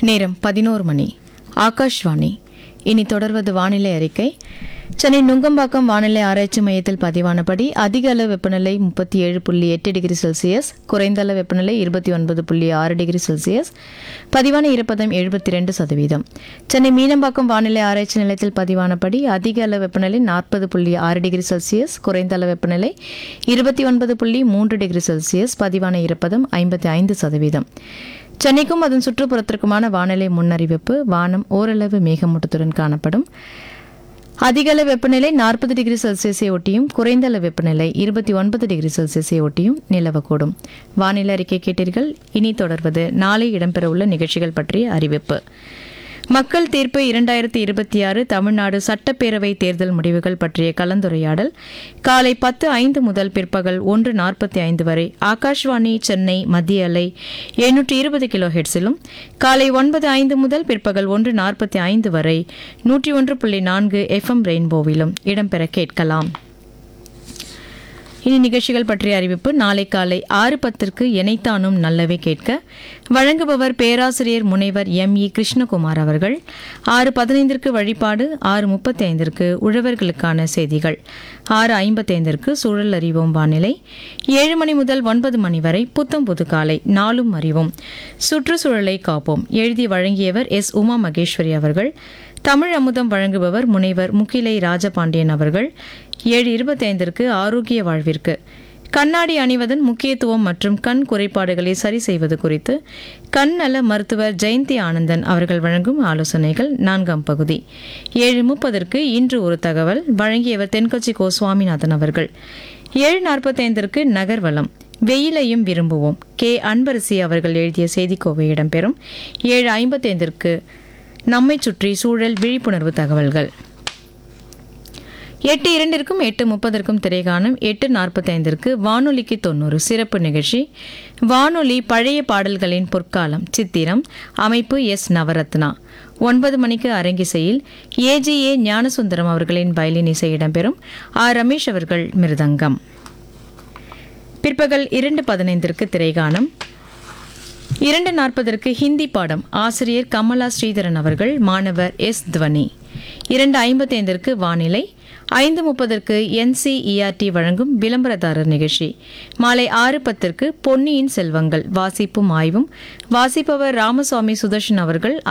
நேரம் பதினோரு மணி ஆகாஷ்வாணி இனி தொடர்வது வானிலை அறிக்கை சென்னை நுங்கம்பாக்கம் வானிலை ஆராய்ச்சி மையத்தில் பதிவானபடி அதிக அளவு வெப்பநிலை முப்பத்தி ஏழு புள்ளி எட்டு டிகிரி செல்சியஸ் குறைந்த அளவு வெப்பநிலை இருபத்தி ஒன்பது புள்ளி ஆறு டிகிரி செல்சியஸ் பதிவான ஈரப்பதம் எழுபத்தி ரெண்டு சதவீதம் சென்னை மீனம்பாக்கம் வானிலை ஆராய்ச்சி நிலையத்தில் பதிவானபடி அதிக அளவு வெப்பநிலை நாற்பது புள்ளி ஆறு டிகிரி செல்சியஸ் குறைந்த அளவு வெப்பநிலை இருபத்தி ஒன்பது புள்ளி மூன்று டிகிரி செல்சியஸ் பதிவான ஈரப்பதம் ஐம்பத்தி ஐந்து சதவீதம் சென்னைக்கும் அதன் சுற்றுப்புறத்திற்குமான வானிலை முன்னறிவிப்பு வானம் ஓரளவு மேகமூட்டத்துடன் காணப்படும் அதிக அளவு வெப்பநிலை நாற்பது டிகிரி செல்சியஸை ஒட்டியும் குறைந்த அளவு வெப்பநிலை இருபத்தி ஒன்பது டிகிரி செல்சியஸை ஒட்டியும் நிலவக்கூடும் வானிலை அறிக்கை கேட்டீர்கள் இனி தொடர்வது நாளை இடம்பெறவுள்ள நிகழ்ச்சிகள் பற்றிய அறிவிப்பு மக்கள் தீர்ப்பு இரண்டாயிரத்தி இருபத்தி ஆறு தமிழ்நாடு சட்டப்பேரவை தேர்தல் முடிவுகள் பற்றிய கலந்துரையாடல் காலை பத்து ஐந்து முதல் பிற்பகல் ஒன்று நாற்பத்தி ஐந்து வரை ஆகாஷ்வாணி சென்னை மத்திய அலை எழுநூற்றி இருபது கிலோ ஹெட்ஸிலும் காலை ஒன்பது ஐந்து முதல் பிற்பகல் ஒன்று நாற்பத்தி ஐந்து வரை நூற்றி ஒன்று புள்ளி நான்கு எஃப்எம் ரெயின்போவிலும் இடம்பெற கேட்கலாம் இனி நிகழ்ச்சிகள் பற்றிய அறிவிப்பு நாளை காலை ஆறு பத்திற்கு எனைத்தானும் நல்லவே கேட்க வழங்குபவர் பேராசிரியர் முனைவர் எம் இ கிருஷ்ணகுமார் அவர்கள் ஆறு பதினைந்திற்கு வழிபாடு ஆறு முப்பத்தி ஐந்திற்கு உழவர்களுக்கான செய்திகள் ஆறு ஐம்பத்தைந்திற்கு சூழல் அறிவோம் வானிலை ஏழு மணி முதல் ஒன்பது மணி வரை புத்தம் புது காலை நாளும் அறிவோம் சுற்றுச்சூழலை காப்போம் எழுதி வழங்கியவர் எஸ் உமா மகேஸ்வரி அவர்கள் தமிழ் அமுதம் வழங்குபவர் முனைவர் முகிலை ராஜபாண்டியன் அவர்கள் ஏழு இருபத்தைந்திற்கு ஆரோக்கிய வாழ்விற்கு கண்ணாடி அணிவதன் முக்கியத்துவம் மற்றும் கண் குறைபாடுகளை சரி செய்வது குறித்து கண் நல மருத்துவர் ஜெயந்தி ஆனந்தன் அவர்கள் வழங்கும் ஆலோசனைகள் நான்காம் பகுதி ஏழு முப்பதற்கு இன்று ஒரு தகவல் வழங்கியவர் தென்கொச்சி கோ சுவாமிநாதன் அவர்கள் ஏழு நாற்பத்தைந்திற்கு நகர்வலம் வெயிலையும் விரும்புவோம் கே அன்பரசி அவர்கள் எழுதிய செய்திக்கோவை இடம்பெறும் ஏழு ஐம்பத்தைந்திற்கு நம்மை சுற்றி சூழல் விழிப்புணர்வு தகவல்கள் எட்டு இரண்டிற்கும் எட்டு முப்பதற்கும் திரைகாணும் எட்டு நாற்பத்தைந்திற்கு வானொலிக்கு தொண்ணூறு சிறப்பு நிகழ்ச்சி வானொலி பழைய பாடல்களின் பொற்காலம் சித்திரம் அமைப்பு எஸ் நவரத்னா ஒன்பது மணிக்கு அரங்கிசையில் ஏஜிஏ ஞானசுந்தரம் அவர்களின் வயலின் இசை இடம்பெறும் ஆர் ரமேஷ் அவர்கள் மிருதங்கம் பிற்பகல் இரண்டு பதினைந்திற்கு திரைகாணும் இரண்டு நாற்பதற்கு ஹிந்தி பாடம் ஆசிரியர் கமலா ஸ்ரீதரன் அவர்கள் மாணவர் எஸ் துவனி இரண்டு ஐம்பத்தைந்திற்கு வானிலை ஐந்து முப்பதற்கு என்சிஇஆர்டி வழங்கும் விளம்பரதாரர் நிகழ்ச்சி மாலை ஆறு பத்திற்கு பொன்னியின் செல்வங்கள் வாசிப்பும் ஆய்வும் வாசிப்பவர் ராமசுவாமி சுதர்ஷன் அவர்கள்